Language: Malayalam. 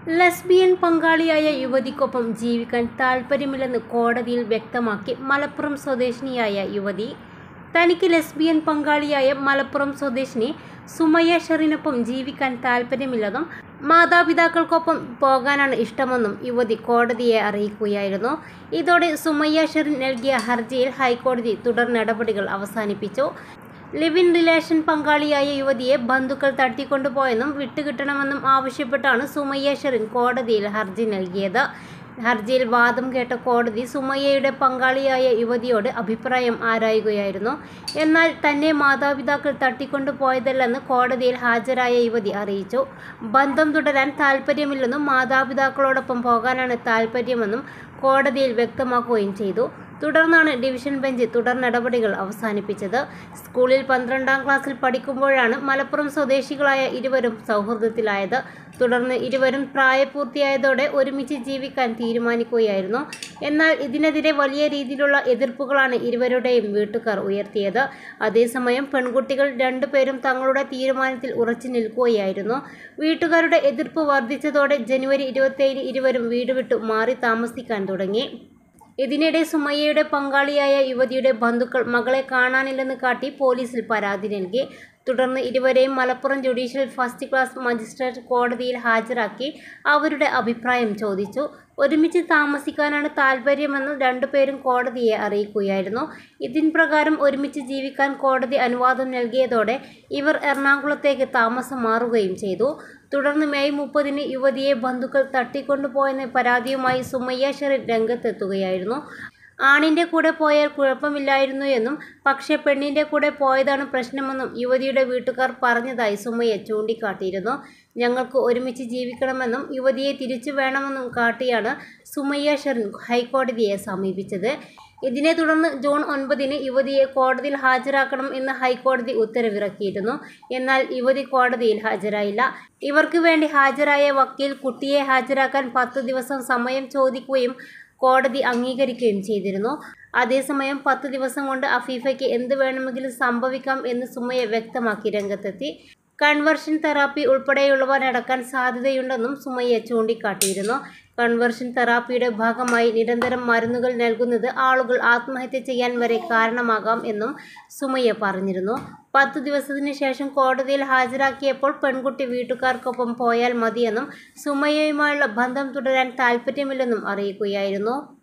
ലെസ്ബിയൻ പങ്കാളിയായ യുവതിക്കൊപ്പം ജീവിക്കാൻ താൽപ്പര്യമില്ലെന്ന് കോടതിയിൽ വ്യക്തമാക്കി മലപ്പുറം സ്വദേശിനിയായ യുവതി തനിക്ക് ലെസ്ബിയൻ പങ്കാളിയായ മലപ്പുറം സ്വദേശിനി സുമയ്യ ഷെറിനൊപ്പം ജീവിക്കാൻ താൽപ്പര്യമില്ലെന്നും മാതാപിതാക്കൾക്കൊപ്പം പോകാനാണ് ഇഷ്ടമെന്നും യുവതി കോടതിയെ അറിയിക്കുകയായിരുന്നു ഇതോടെ സുമയ്യ ഷെറിൻ നൽകിയ ഹർജിയിൽ ഹൈക്കോടതി തുടർ നടപടികൾ അവസാനിപ്പിച്ചു ലിവ് ഇൻ റിലേഷൻ പങ്കാളിയായ യുവതിയെ ബന്ധുക്കൾ തട്ടിക്കൊണ്ടുപോയെന്നും വിട്ടുകിട്ടണമെന്നും ആവശ്യപ്പെട്ടാണ് സുമയ്യ ഷെറിൻ കോടതിയിൽ ഹർജി നൽകിയത് ഹർജിയിൽ വാദം കേട്ട കോടതി സുമയ്യയുടെ പങ്കാളിയായ യുവതിയോട് അഭിപ്രായം ആരായുകയായിരുന്നു എന്നാൽ തന്നെ മാതാപിതാക്കൾ തട്ടിക്കൊണ്ടുപോയതല്ലെന്ന് കോടതിയിൽ ഹാജരായ യുവതി അറിയിച്ചു ബന്ധം തുടരാൻ താൽപ്പര്യമില്ലെന്നും മാതാപിതാക്കളോടൊപ്പം പോകാനാണ് താൽപ്പര്യമെന്നും കോടതിയിൽ വ്യക്തമാക്കുകയും ചെയ്തു തുടർന്നാണ് ഡിവിഷൻ ബെഞ്ച് തുടർ നടപടികൾ അവസാനിപ്പിച്ചത് സ്കൂളിൽ പന്ത്രണ്ടാം ക്ലാസ്സിൽ പഠിക്കുമ്പോഴാണ് മലപ്പുറം സ്വദേശികളായ ഇരുവരും സൗഹൃദത്തിലായത് തുടർന്ന് ഇരുവരും പ്രായപൂർത്തിയായതോടെ ഒരുമിച്ച് ജീവിക്കാൻ തീരുമാനിക്കുകയായിരുന്നു എന്നാൽ ഇതിനെതിരെ വലിയ രീതിയിലുള്ള എതിർപ്പുകളാണ് ഇരുവരുടെയും വീട്ടുകാർ ഉയർത്തിയത് അതേസമയം പെൺകുട്ടികൾ രണ്ടുപേരും തങ്ങളുടെ തീരുമാനത്തിൽ ഉറച്ചു നിൽക്കുകയായിരുന്നു വീട്ടുകാരുടെ എതിർപ്പ് വർദ്ധിച്ചതോടെ ജനുവരി ഇരുപത്തേഴിന് ഇരുവരും വീട് വിട്ടു മാറി താമസിക്കാൻ തുടങ്ങി ഇതിനിടെ സുമയ്യയുടെ പങ്കാളിയായ യുവതിയുടെ ബന്ധുക്കൾ മകളെ കാണാനില്ലെന്ന് കാട്ടി പോലീസിൽ പരാതി നൽകി തുടർന്ന് ഇരുവരെയും Malappuram judicial first class magistrate കോടതിയിൽ ഹാജരാക്കി അവരുടെ അഭിപ്രായം ചോദിച്ചു ഒരുമിച്ച് താമസിക്കാനാണ് താൽപ്പര്യമെന്ന് രണ്ടുപേരും കോടതിയെ അറിയിക്കുകയായിരുന്നു ഇതിൻ പ്രകാരം ഒരുമിച്ച് ജീവിക്കാൻ കോടതി അനുവാദം നൽകിയതോടെ ഇവർ എറണാകുളത്തേക്ക് താമസം മാറുകയും ചെയ്തു തുടർന്ന് മെയ് മുപ്പതിന് യുവതിയെ ബന്ധുക്കൾ തട്ടിക്കൊണ്ടുപോയെന്ന പരാതിയുമായി സുമയ്യ ഷെറിൻ രംഗത്തെത്തുകയായിരുന്നു ആണിൻ്റെ കൂടെ പോയാൽ കുഴപ്പമില്ലായിരുന്നു എന്നും പക്ഷേ പെണ്ണിൻ്റെ കൂടെ പോയതാണ് പ്രശ്നമെന്നും യുവതിയുടെ വീട്ടുകാർ പറഞ്ഞതായി സുമയ്യ ചൂണ്ടിക്കാട്ടിയിരുന്നു ഞങ്ങൾക്ക് ഒരുമിച്ച് ജീവിക്കണമെന്നും യുവതിയെ തിരിച്ചു വേണമെന്നും കാട്ടിയാണ് സുമയ്യ ഷെറിൻ ഹൈക്കോടതിയെ സമീപിച്ചത് ഇതിനെ തുടർന്ന് ജൂൺ ഒൻപതിന് യുവതിയെ കോടതിയിൽ ഹാജരാക്കണം എന്ന് ഹൈക്കോടതി ഉത്തരവിറക്കിയിരുന്നു എന്നാൽ യുവതി കോടതിയിൽ ഹാജരായില്ല ഇവർക്ക് വേണ്ടി ഹാജരായ വക്കീൽ കുട്ടിയെ ഹാജരാക്കാൻ പത്ത് ദിവസം സമയം ചോദിക്കുകയും കോടതി അംഗീകരിക്കുകയും ചെയ്തിരുന്നു അതേസമയം പത്ത് ദിവസം കൊണ്ട് അഫീഫയ്ക്ക് എന്ത് വേണമെങ്കിലും സംഭവിക്കാം എന്ന് സുമയ വ്യക്തമാക്കി രംഗത്തെത്തി കൺവെർഷൻ തെറാപ്പി ഉൾപ്പെടെയുള്ളവ നടക്കാൻ സാധ്യതയുണ്ടെന്നും സുമയ്യ ചൂണ്ടിക്കാട്ടിയിരുന്നു കൺവെർഷൻ തെറാപ്പിയുടെ ഭാഗമായി നിരന്തരം മരുന്നുകൾ നൽകുന്നത് ആളുകൾ ആത്മഹത്യ ചെയ്യാൻ വരെ കാരണമാകാം എന്നും സുമയ്യ പറഞ്ഞിരുന്നു പത്തു ദിവസത്തിന് ശേഷം കോടതിയിൽ ഹാജരാക്കിയപ്പോൾ പെൺകുട്ടി വീട്ടുകാർക്കൊപ്പം പോയാൽ മതിയെന്നും സുമയ്യയുമായുള്ള ബന്ധം തുടരാൻ താൽപ്പര്യമില്ലെന്നും അറിയിക്കുകയായിരുന്നു